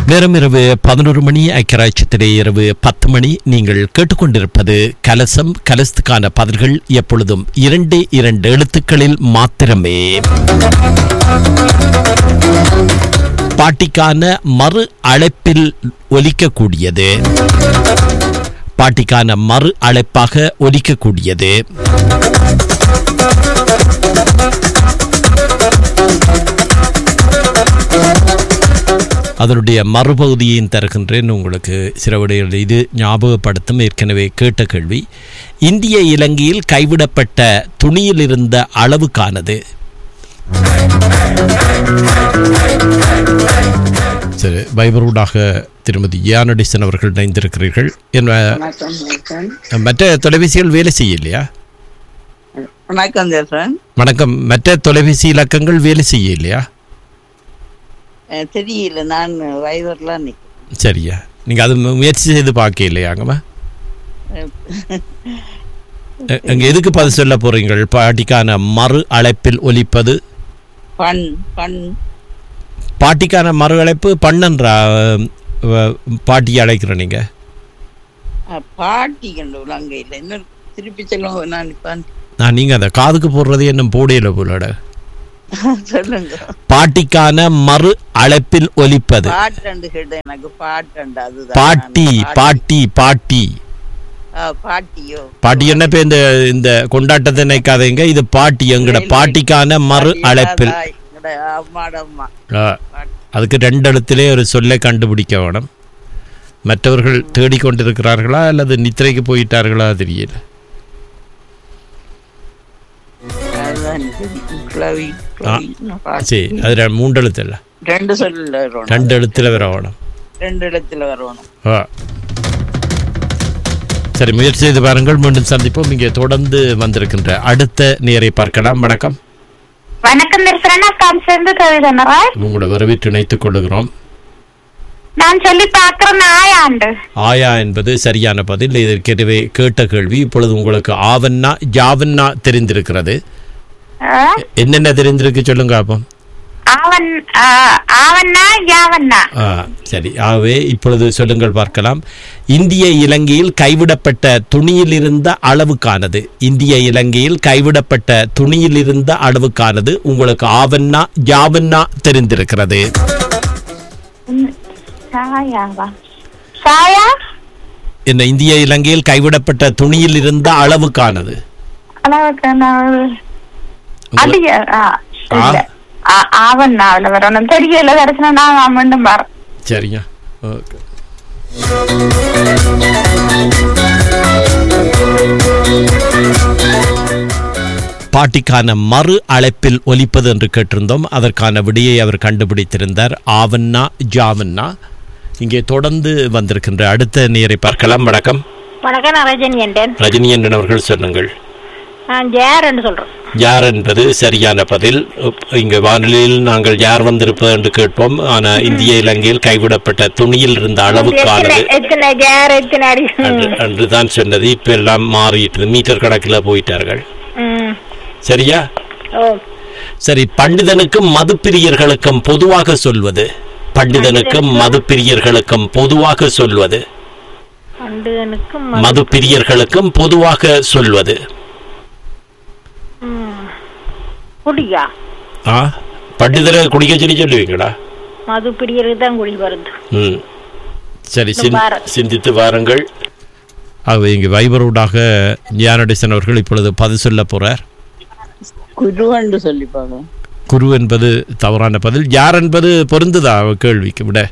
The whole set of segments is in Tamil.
நேரம் இரவு பதினோரு மணி ஐக்கியராட்சத்திலே இரவு பத்து மணி நீங்கள் கேட்டுக்கொண்டிருப்பது கலசம் கலசத்துக்கான பதில்கள் எப்பொழுதும் இரண்டே இரண்டு எழுத்துக்களில் மாத்திரமே பாட்டிக்கான மறு அழைப்பில் ஒலிக்கக்கூடியது பாட்டிக்கான மறு அழைப்பாக ஒலிக்கக்கூடியது அதனுடைய மறுபகுதியையும் தருகின்றேன் உங்களுக்கு சில விடைகள் இது ஞாபகப்படுத்தும் ஏற்கனவே கேட்ட கேள்வி இந்திய இலங்கையில் கைவிடப்பட்ட துணியில் இருந்த அளவுக்கானது சரி பைபரூடாக திருமதி யானடிசன் அவர்கள் இணைந்திருக்கிறீர்கள் என்ன வணக்கம் தேசன் மற்ற தொலைபேசிகள் வேலை செய்யலையா வணக்கம் தேசன் வணக்கம் மற்ற தொலைபேசி இலக்கங்கள் வேலை செய்யலையா அஹ் தெரியல நான் வைவர்லாம் நிற்கிறேன் சரியா நீங்கள் அது முயற்சி செய்து பார்க்க இல்லையாங்கம்மா அங்கே எதுக்கு பதில் சொல்ல போறீங்கள் பாட்டிக்கான மறு அழைப்பில் ஒலிப்பது பண் பண் பாட்டிக்கான மறு அழைப்பு பண்ணன்றா அஹ், பாட்டி அழைக்கிற நீங்க அஹ் பாட்டி கண்டு உலங்கையில் இன்னொரு திருப்பி சொல்லுங்க நான் இப்ப நான் நீங்க அந்த காதுக்கு போடுறது இன்னும் போடையில போலட சொல்லுங்க பாட்டிக்கான மறு அழைப்பில் ஒலிப்பது பாட்டண்டு கேட்டேன் எனக்கு பாட்டண்டு அதுதான் பாட்டி நான் பாட்டி பாட்டி அஹ் பாட்டியோ பாட்டி என்ன இப்ப இந்த இந்த கொண்டாட்டத்தை நினைக்காதீங்க இது பாட்டி எங்கட பாட்டிக்கான மறு பாட்டி அழைப்பில் தாய், எங்கட அம்மாட அம்மா ஆ. பாட்டி. அதுக்கு ரெண்டு இடத்திலே ஒரு சொல்லை கண்டுபிடிக்க வேணும் மற்றவர்கள் தேடிக்கொண்டிருக்கிறார்களா அல்லது நித்திரைக்கு போயிட்டார்களா தெரியல அதுதான் தெரியும். கிளவி, கிளவி, நான் பாட்டி. சரி அது ரெ- மூன்று எழுத்து இல்லை ரெண்டு சொல்ல வரணும் ரெண்டு எழுத்துல வர வேணும் ரெண்டு இடத்துல வரணும் ஆ சரி முயற்சி செய்து பாருங்கள் மீண்டும் சந்திப்போம் இங்கே தொடர்ந்து வந்திருக்கின்ற அடுத்த நேரை பார்க்கலாம் வணக்கம் வணக்கம் தரிசனா காம் சேர்ந்து கவிதனரா உங்களோட வரவேற்று இணைத்துக் கொள்ளுகிறோம் நான் சொல்லி பார்க்கிறேன் ஆயாண்டு ஆயா என்பது சரியான பதில் இதற்கெனவே கேட்ட கேள்வி இப்பொழுது உங்களுக்கு ஆவன்னா ஜாவன்னா தெரிந்திருக்கிறது ஆ? என்னென்ன தெரிந்திருக்கு சொல்லுங்க அப்போ ஆவன் ஆ, ஆவண்ணா யாவண்ணா ஆ, சரி ஆகவே இப்பொழுது சொல்லுங்கள் பார்க்கலாம் இந்திய இலங்கையில் கைவிடப்பட்ட துணியில் இருந்த அளவுக்கானது இந்திய இலங்கையில் கைவிடப்பட்ட துணியில் இருந்த அளவுக்கானது உங்களுக்கு ஆவன்னா ஜாவன்னா தெரிந்திருக்கிறது சாயாவா சாயா இந்த இந்திய இலங்கையில் கைவிடப்பட்ட துணியில் இருந்த அளவுக்கானது அளவுக்கு நான் உங்களை- அதிக ஆ, ஆ? இல்ல. ஆ, ஆவண்ணாவில் வரணும் தெரியல தரிசனா நான் மீண்டும் வர சரிங்க ஓகே பாட்டிக்கான மறு அழைப்பில் ஒலிப்பது என்று கேட்டிருந்தோம் அதற்கான விடையை அவர் கண்டுபிடித்திருந்தார் ஆவன்னா ஜாவன்னா இங்கே தொடர்ந்து வந்திருக்கின்ற அடுத்த நேரை பார்க்கலாம் வணக்கம் வணக்கம் நான் ரஜினி என்றேன் ரஜினி என்றன் அவர்கள் சொல்லுங்கள் நான் ஜேரன்னு சொல்றேன் யார் என்பது சரியான பதில் உப்- இங்கு வானொலியில் நாங்கள் யார் வந்திருப்பது என்று கேட்போம் ஆனால் இந்திய இலங்கையில் கைவிடப்பட்ட துணியில் இருந்த அளவுக்கானது எத்தனை ஜேர் எத்தனை அடி அன்று அன்று தான் சொன்னது இப்ப எல்லாம் மாறிட்டு மீட்டர் கணக்கில் போயிட்டார்கள் ம். சரியா ஓ சரி பண்டிதனுக்கும் மதுப்பிரியர்களுக்கும் பொதுவாக சொல்வது பண்டிதனுக்கும் மதுப்பிரியர்களுக்கும் பொதுவாக சொல்வது பண்டுதனுக்கும் மதுப்பிரியர்களுக்கும் பொதுவாக சொல்வது குடியா ஆ பண்டிதரை குடிக்க சொல்லி சொல்லுவீங்களா மது பிரியருக்கு தான் குடி வருது ம் சரி சிந்- பாரத். சிந்தித்து வாருங்கள் ஆகவே இங்கு வைபரூடாக ஞானடிசன் அவர்கள் இப்பொழுது பதில் சொல்ல போறார் குருவண்டு சொல்லி பார்க்கலாம் குரு என்பது தவறான பதில் யார் என்பது பொருந்துதா அவ கேள்விக்கு விட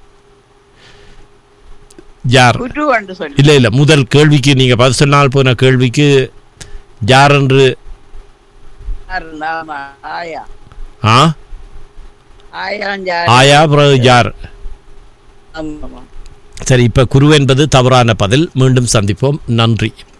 யார் குருவண்டு சொல்லி இல்ல இல்ல முதல் கேள்விக்கு நீங்க பதில் சொன்னால் போன கேள்விக்கு யார் என்று யாரு? நாம ஆயா ஆ ஆயா ஆயா பிறகு யார் ஆமா சரி இப்ப குரு என்பது தவறான பதில் மீண்டும் சந்திப்போம் நன்றி